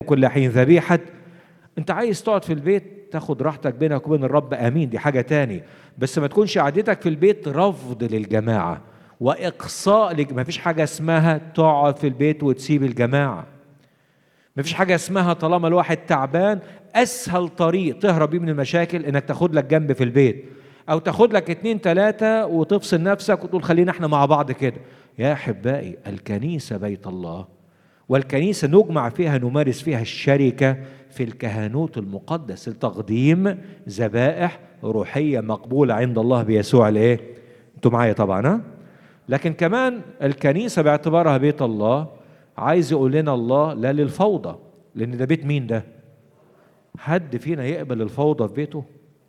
كل حين ذبيحة انت عايز تقعد في البيت تاخد راحتك بينك وبين الرب امين دي حاجة تاني بس ما تكونش قعدتك في البيت رفض للجماعة واقصاء لج... ما فيش حاجة اسمها تقعد في البيت وتسيب الجماعة ما فيش حاجة اسمها طالما الواحد تعبان اسهل طريق تهرب بيه من المشاكل انك تاخد لك جنب في البيت او تاخد لك اتنين تلاتة وتفصل نفسك وتقول خلينا احنا مع بعض كده يا احبائي الكنيسة بيت الله والكنيسة نجمع فيها نمارس فيها الشركة في الكهنوت المقدس لتقديم ذبائح روحية مقبولة عند الله بيسوع الايه؟ انتوا معايا طبعا ها؟ لكن كمان الكنيسة باعتبارها بيت الله عايز يقول لنا الله لا للفوضى لأن ده بيت مين ده؟ حد فينا يقبل الفوضى في بيته؟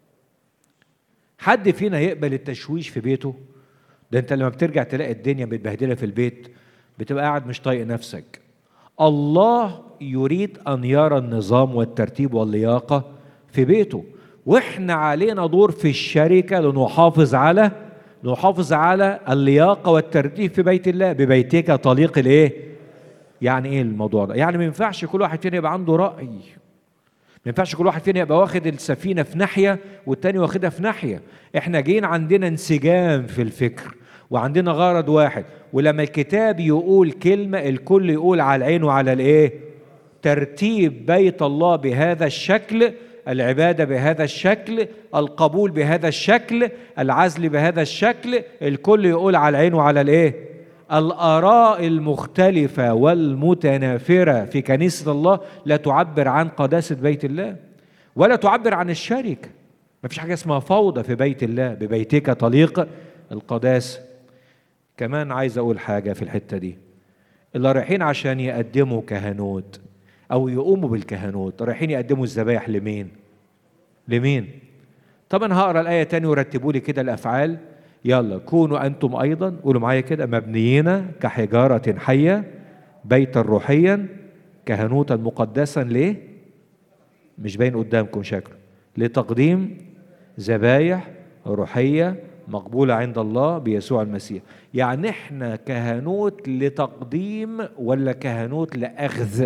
حد فينا يقبل التشويش في بيته؟ ده انت لما بترجع تلاقي الدنيا متبهدله في البيت بتبقى قاعد مش طايق نفسك الله يريد ان يرى النظام والترتيب واللياقه في بيته واحنا علينا دور في الشركه لنحافظ على نحافظ على اللياقه والترتيب في بيت الله ببيتك طليق الايه يعني ايه الموضوع ده يعني ما ينفعش كل واحد فينا يبقى عنده راي ما ينفعش كل واحد فينا يبقى واخد السفينه في ناحيه والتاني واخدها في ناحيه احنا جايين عندنا انسجام في الفكر وعندنا غرض واحد ولما الكتاب يقول كلمه الكل يقول على العين وعلى الايه ترتيب بيت الله بهذا الشكل العباده بهذا الشكل القبول بهذا الشكل العزل بهذا الشكل الكل يقول على العين وعلى الايه الآراء المختلفة والمتنافرة في كنيسة الله لا تعبر عن قداسة بيت الله ولا تعبر عن الشركة ما فيش حاجة اسمها فوضى في بيت الله ببيتك طليق القداسة كمان عايز أقول حاجة في الحتة دي اللي رايحين عشان يقدموا كهنوت أو يقوموا بالكهنوت رايحين يقدموا الذبايح لمين؟ لمين؟ طبعا هقرا الآية تاني ورتبوا لي كده الأفعال يلا كونوا أنتم أيضا قولوا معايا كده مبنيين كحجارة حية بيتا روحيا كهنوتا مقدسا ليه؟ مش باين قدامكم شكله لتقديم ذبايح روحية مقبولة عند الله بيسوع المسيح يعني احنا كهنوت لتقديم ولا كهنوت لأخذ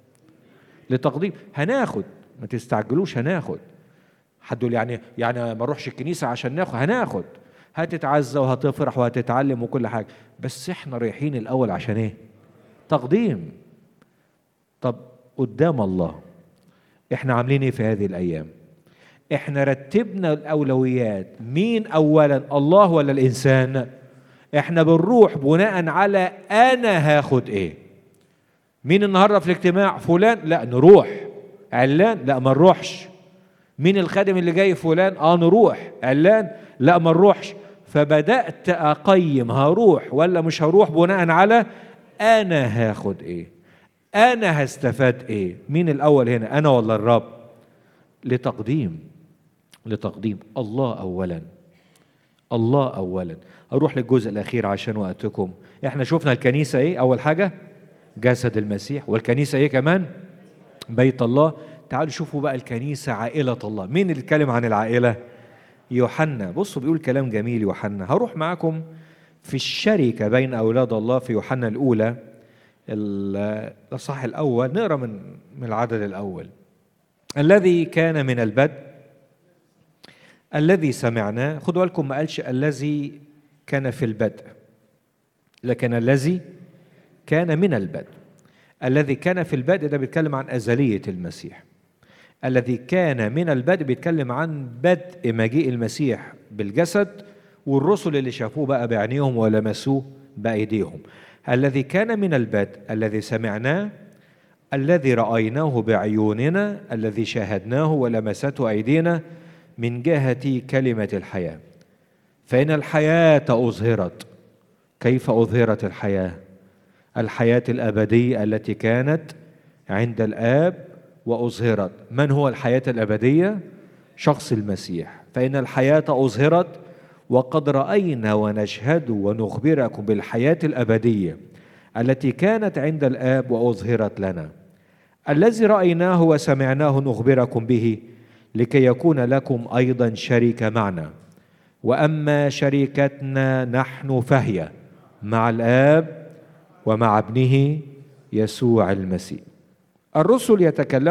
لتقديم هناخد ما تستعجلوش هناخد حد يقول يعني يعني ما نروحش الكنيسة عشان ناخد هناخد هتتعزى وهتفرح وهتتعلم وكل حاجة بس احنا رايحين الأول عشان ايه تقديم طب قدام الله احنا عاملين ايه في هذه الأيام احنا رتبنا الأولويات مين أولا الله ولا الإنسان احنا بنروح بناء على أنا هاخد ايه مين النهارده في الاجتماع فلان لا نروح علان لا ما نروحش مين الخادم اللي جاي فلان اه نروح علان لا ما نروحش فبدات اقيم هروح ولا مش هروح بناء على انا هاخد ايه انا هستفاد ايه مين الاول هنا انا ولا الرب لتقديم لتقديم الله اولا الله اولا اروح للجزء الاخير عشان وقتكم احنا شفنا الكنيسه ايه اول حاجه جسد المسيح والكنيسه ايه كمان بيت الله تعالوا شوفوا بقى الكنيسه عائله الله مين اللي اتكلم عن العائله يوحنا بصوا بيقول كلام جميل يوحنا هروح معاكم في الشركة بين أولاد الله في يوحنا الأولى الصح الأول نقرأ من من العدد الأول الذي كان من البدء الذي سمعناه خدوا بالكم ما قالش الذي كان في البدء لكن الذي كان من البدء الذي كان في البدء ده بيتكلم عن أزلية المسيح الذي كان من البدء بيتكلم عن بدء مجيء المسيح بالجسد والرسل اللي شافوه بقى بعينيهم ولمسوه بأيديهم الذي كان من البدء الذي سمعناه الذي رأيناه بعيوننا الذي شاهدناه ولمسته أيدينا من جهة كلمة الحياة فإن الحياة أظهرت كيف أظهرت الحياة الحياة الأبدية التي كانت عند الآب وأظهرت من هو الحياة الأبدية؟ شخص المسيح فإن الحياة أظهرت وقد رأينا ونشهد ونخبركم بالحياة الأبدية التي كانت عند الآب وأظهرت لنا الذي رأيناه وسمعناه نخبركم به لكي يكون لكم أيضا شريك معنا وأما شركتنا نحن فهي مع الآب ومع ابنه يسوع المسيح الرسل يتكلمون